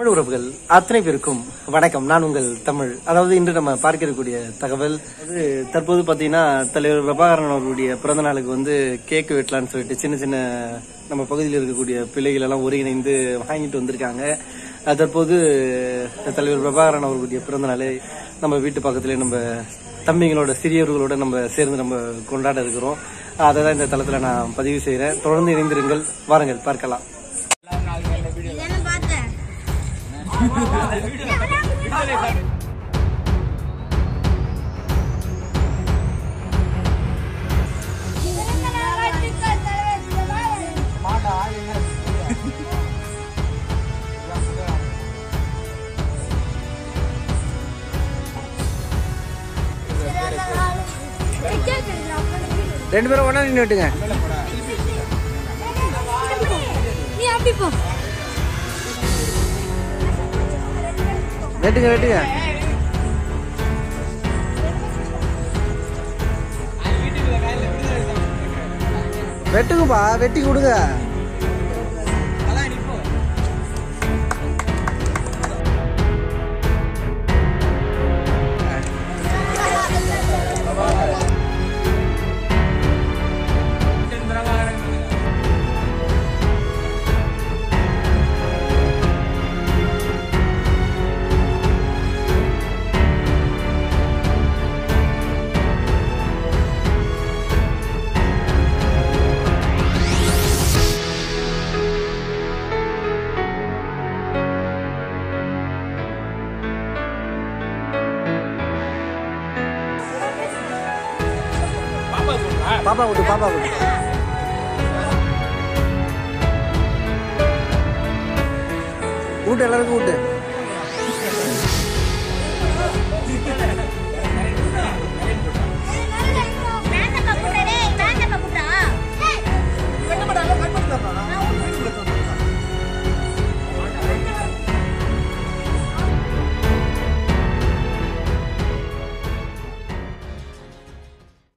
தமிழ் உறவுகள் அத்தனை பேருக்கும் வணக்கம் நான் உங்கள் தமிழ் அதாவது இன்று நம்ம பார்க்க இருக்கக்கூடிய தகவல் அது தற்போது பாத்தீங்கன்னா தலைவர் பிரபாகரன் அவர்களுடைய பிறந்த நாளுக்கு வந்து கேக் வெட்டலாம்னு சொல்லிட்டு சின்ன சின்ன நம்ம பகுதியில் இருக்கக்கூடிய பிள்ளைகள் எல்லாம் ஒருங்கிணைந்து வாங்கிட்டு வந்திருக்காங்க அது தற்போது தலைவர் பிரபாகரன் அவர்களுடைய பிறந்த நாளை நம்ம வீட்டு பக்கத்திலே நம்ம தம்பிங்களோட சிறியவர்களோட நம்ம சேர்ந்து நம்ம கொண்டாட இருக்கிறோம் அதை தான் இந்த தளத்துல நான் பதிவு செய்கிறேன் தொடர்ந்து இணைந்திருங்கள் வாருங்கள் பார்க்கலாம் இதானே பார்த்தேன் ரெண்டு பேரும் ஒன்றா நின்று விட்டுங்க நீ அப்படி போ வெட்டுங்க வெட்டுங்க வெட்டுங்கப்பா வெட்டி கொடுங்க பாப்பா விட்டு பாப்பா விட்டு வீட்டு எல்லாருக்கும் வீட்டு